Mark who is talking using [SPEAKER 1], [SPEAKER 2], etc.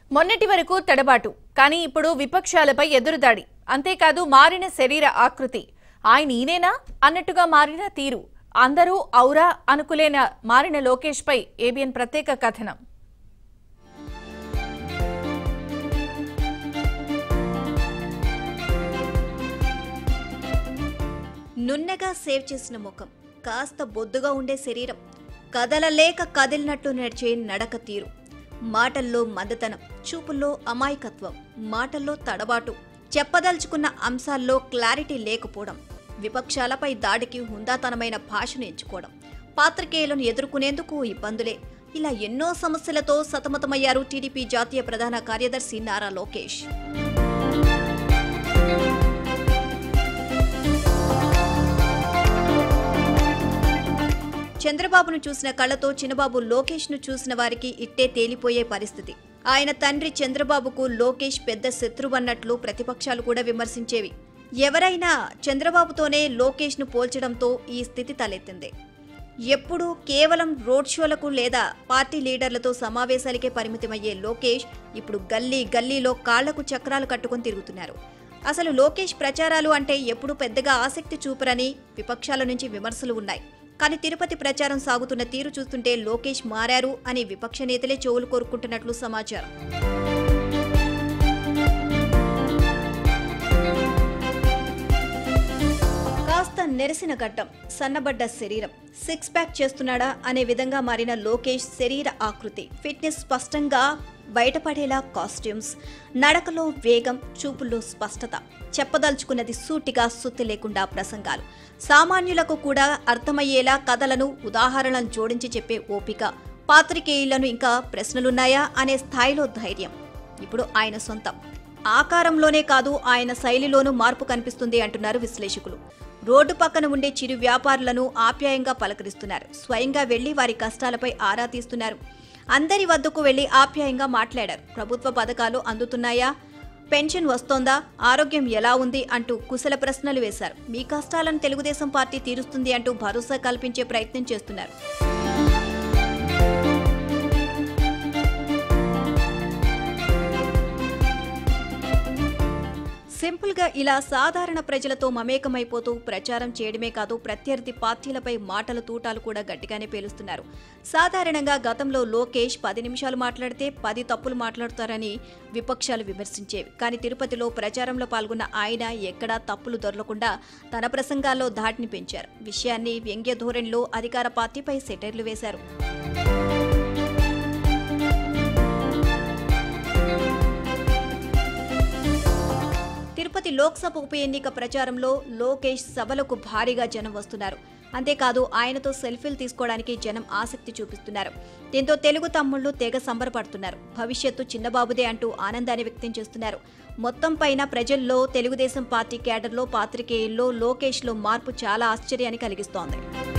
[SPEAKER 1] మొన్నటి వరకు తడబాటు కానీ ఇప్పుడు విపక్షాలపై ఎదురుదాడి అంతేకాదు మారిన శరీర ఆకృతి ఆయన ఈయనేనా అన్నట్టుగా మారిన తీరు అందరూ ఔరా అనుకులేన మారిన లోకేష్ పై ఏబిఎన్ ప్రత్యేక కథనం
[SPEAKER 2] నున్నగా సేవ్ చేసిన ముఖం కాస్త బొద్దుగా ఉండే శరీరం కదలలేక కదిలినట్టు నడిచే నడక తీరు మాటల్లో మందతనం చూపుల్లో అమాయకత్వం మాటల్లో తడబాటు చెప్పదలుచుకున్న అంశాల్లో క్లారిటీ లేకపోవడం విపక్షాలపై దాడికి హుందాతనమైన భాషను ఎంచుకోవడం పాత్రికేయులను ఎదుర్కొనేందుకు ఇబ్బందులే ఇలా ఎన్నో సమస్యలతో సతమతమయ్యారు టీడీపీ జాతీయ ప్రధాన కార్యదర్శి నారా లోకేష్ చంద్రబాబును చూసిన కళ్ళతో చిన్నబాబు లోకేష్ ను చూసిన వారికి ఇట్టే తేలిపోయే పరిస్థితి ఆయన తండ్రి చంద్రబాబుకు లోకేష్ పెద్ద శత్రువన్నట్లు ప్రతిపక్షాలు కూడా విమర్శించేవి ఎవరైనా చంద్రబాబుతోనే లోకేష్ ను పోల్చడంతో ఈ స్థితి తలెత్తింది ఎప్పుడూ కేవలం రోడ్ షోలకు లేదా పార్టీ లీడర్లతో సమావేశాలకే పరిమితమయ్యే లోకేష్ ఇప్పుడు గల్లీ గల్లీలో కాళ్లకు చక్రాలు కట్టుకొని తిరుగుతున్నారు అసలు లోకేష్ ప్రచారాలు అంటే ఎప్పుడు పెద్దగా ఆసక్తి చూపరని విపక్షాల నుంచి విమర్శలు ఉన్నాయి కానీ తిరుపతి ప్రచారం సాగుతున్న తీరు చూస్తుంటే లోకేష్ మారారు అని విపక్ష నేతలే చెవులు కోరుకుంటున్నట్లు సమాచారం కాస్త నెరసిన గడ్డం సన్నబడ్డ శరీరం సిక్స్ ప్యాక్ చేస్తున్నాడా అనే విధంగా మారిన లోకేష్ శరీర ఆకృతి ఫిట్నెస్ స్పష్టంగా బయటపడేలా కాస్ట్యూమ్స్ నడకలో వేగం చూపుల్లో స్పష్టత చెప్పదలుచుకున్నది సూటిగా సుత్తి లేకుండా ప్రసంగాలు సామాన్యులకు కూడా అర్థమయ్యేలా కథలను ఉదాహరణలను జోడించి చెప్పే ఓపిక పాత్రికేయులను ఇంకా ప్రశ్నలున్నాయా అనే స్థాయిలో ధైర్యం ఇప్పుడు ఆయన సొంతం ఆకారంలోనే కాదు ఆయన శైలిలోనూ మార్పు కనిపిస్తుంది అంటున్నారు విశ్లేషకులు రోడ్డు పక్కన ఉండే చిరు వ్యాపారులను ఆప్యాయంగా పలకరిస్తున్నారు స్వయంగా వెళ్లి వారి కష్టాలపై ఆరా తీస్తున్నారు అందరి వద్దకు వెళ్లి ఆప్యాయంగా మాట్లాడారు ప్రభుత్వ పథకాలు అందుతున్నాయా పెన్షన్ వస్తోందా ఆరోగ్యం ఎలా ఉంది అంటూ కుశల ప్రశ్నలు వేశారు మీ కష్టాలను తెలుగుదేశం పార్టీ తీరుస్తుంది అంటూ భరోసా కల్పించే ప్రయత్నం చేస్తున్నారు సింపుల్ గా ఇలా సాధారణ ప్రజలతో మమేకమైపోతూ ప్రచారం చేయడమే కాదు ప్రత్యర్థి పార్టీలపై మాటల తూటాలు కూడా గట్టిగానే పేలుస్తున్నారు సాధారణంగా గతంలో లోకేష్ పది నిమిషాలు మాట్లాడితే పది తప్పులు మాట్లాడతారని విపక్షాలు విమర్శించేవి కానీ తిరుపతిలో ప్రచారంలో పాల్గొన్న ఆయన ఎక్కడా తప్పులు దొరలకుండా తన ప్రసంగాల్లో ధాటిని పెంచారు విషయాన్ని వ్యంగ్య ధోరణిలో అధికార పార్టీపై సెటైర్లు వేశారు తిరుపతి లోక్సభ ఉప ఎన్నిక ప్రచారంలో లోకేష్ సభలకు భారీగా జనం వస్తున్నారు అంతేకాదు ఆయనతో సెల్ఫీలు తీసుకోవడానికి జనం ఆసక్తి చూపిస్తున్నారు దీంతో తెలుగు తమ్ముళ్లు తెగ సంబరపడుతున్నారు భవిష్యత్తు చిన్నబాబుదే అంటూ ఆనందాన్ని వ్యక్తం చేస్తున్నారు మొత్తం పైన ప్రజల్లో తెలుగుదేశం పార్టీ కేడర్లో పాత్రికేయుల్లో లోకేష్లో మార్పు చాలా ఆశ్చర్యాన్ని కలిగిస్తోంది